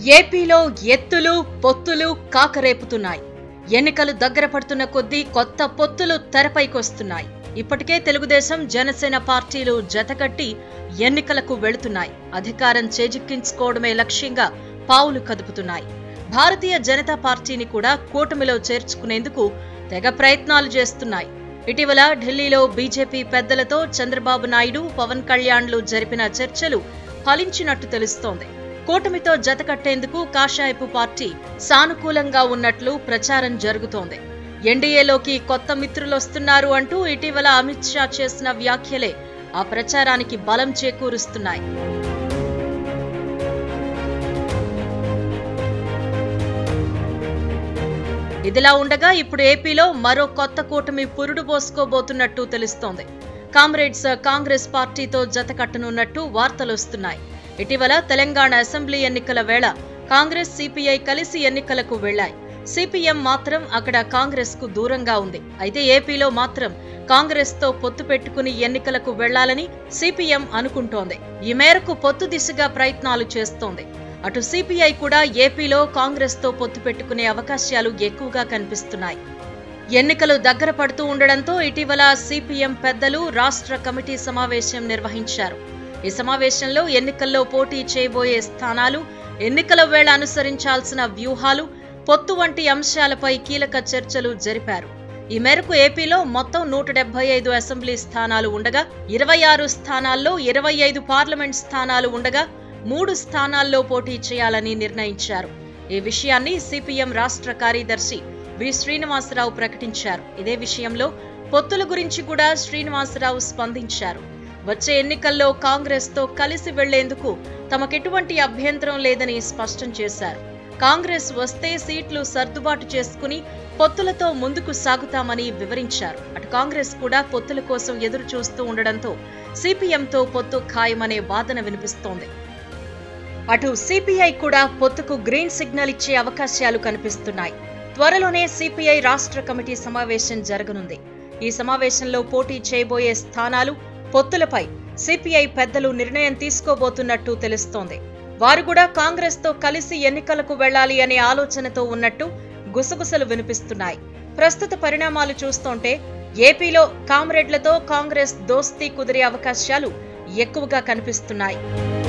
ఏపీలో ఎత్తులు పొత్తులు కాకరేపుతున్నాయి ఎన్నికలు దగ్గర పడుతున్న కొద్దీ కొత్త పొత్తులు తెరపైకొస్తున్నాయి ఇప్పటికే తెలుగుదేశం జనసేన పార్టీలు జతకట్టి ఎన్నికలకు వెళుతున్నాయి అధికారం చేజిక్కించుకోవడమే లక్ష్యంగా పావులు కదుపుతున్నాయి భారతీయ జనతా పార్టీని కూడా కూటమిలో చేర్చుకునేందుకు తెగ ప్రయత్నాలు చేస్తున్నాయి ఇటీవల ఢిల్లీలో బీజేపీ పెద్దలతో చంద్రబాబు నాయుడు పవన్ కళ్యాణ్లు జరిపిన చర్చలు ఫలించినట్టు తెలుస్తోంది కూటమితో జతకట్టేందుకు కాషాయపు పార్టీ సానుకూలంగా ఉన్నట్లు ప్రచారం జరుగుతోంది ఎన్డీఏలోకి కొత్త మిత్రులొస్తున్నారు అంటూ ఇటీవల అమిత్ షా చేసిన వ్యాఖ్యలే ఆ ప్రచారానికి బలం చేకూరుస్తున్నాయి ఇదిలా ఉండగా ఇప్పుడు ఏపీలో మరో కొత్త కూటమి పురుడు పోసుకోబోతున్నట్టు తెలుస్తోంది కామ్రేడ్స్ కాంగ్రెస్ పార్టీతో జతకట్టనున్నట్టు వార్తలొస్తున్నాయి ఇటీవల తెలంగాణ అసెంబ్లీ ఎన్నికల వేళ కాంగ్రెస్ సిపిఐ కలిసి ఎన్నికలకు వెళ్లాయి సిపిఎం మాత్రం అక్కడ కాంగ్రెస్ కు దూరంగా ఉంది అయితే ఏపీలో మాత్రం కాంగ్రెస్ తో పొత్తు పెట్టుకుని ఎన్నికలకు వెళ్లాలని సిపిఎం అనుకుంటోంది ఈ మేరకు పొత్తు దిశగా ప్రయత్నాలు చేస్తోంది అటు సిపిఐ కూడా ఏపీలో కాంగ్రెస్ తో పొత్తు పెట్టుకునే అవకాశాలు ఎక్కువగా కనిపిస్తున్నాయి ఎన్నికలు దగ్గర పడుతూ ఉండడంతో ఇటీవల సిపిఎం పెద్దలు రాష్ట్ర కమిటీ సమావేశం నిర్వహించారు ఈ సమావేశంలో ఎన్నికల్లో పోటీ చేయబోయే స్థానాలు ఎన్నికల వేళ అనుసరించాల్సిన వ్యూహాలు పొత్తు వంటి అంశాలపై కీలక చర్చలు జరిపారు ఈ మేరకు ఏపీలో మొత్తం నూట డెబ్బై ఐదు అసెంబ్లీ స్థానాలు ఉండగా ఇరవై ఆరు స్థానాల్లో ఇరవై ఐదు పార్లమెంట్ స్థానాలు ఉండగా మూడు స్థానాల్లో పోటీ చేయాలని నిర్ణయించారు ఈ విషయాన్ని సిపిఎం రాష్ట్ర కార్యదర్శి వి శ్రీనివాసరావు ప్రకటించారు ఇదే విషయంలో పొత్తుల గురించి కూడా శ్రీనివాసరావు స్పందించారు వచ్చే ఎన్నికల్లో కాంగ్రెస్ తో కలిసి వెళ్లేందుకు తమకెటువంటి అభ్యంతరం లేదని స్పష్టం చేశారు కాంగ్రెస్ వస్తే సీట్లు సర్దుబాటు చేసుకుని పొత్తులతో ముందుకు సాగుతామని వివరించారు అటు కాంగ్రెస్ కూడా పొత్తుల కోసం ఎదురు చూస్తూ ఉండడంతో సిపిఎంతో పొత్తు ఖాయమనే వాదన వినిపిస్తోంది అటు సిపిఐ కూడా పొత్తుకు గ్రీన్ సిగ్నల్ ఇచ్చే అవకాశాలు కనిపిస్తున్నాయి త్వరలోనే సిపిఐ రాష్ట్ర కమిటీ సమావేశం జరగనుంది ఈ సమావేశంలో పోటీ చేయబోయే స్థానాలు పొత్తులపై సిపిఐ పెద్దలు నిర్ణయం తీసుకోబోతున్నట్టు తెలుస్తోంది వారు కూడా కాంగ్రెస్ తో కలిసి ఎన్నికలకు వెళ్లాలి అనే ఆలోచనతో ఉన్నట్టు గుసగుసలు వినిపిస్తున్నాయి ప్రస్తుత పరిణామాలు చూస్తుంటే ఏపీలో కామ్రేడ్లతో కాంగ్రెస్ దోస్తీ కుదిరే అవకాశాలు ఎక్కువగా కనిపిస్తున్నాయి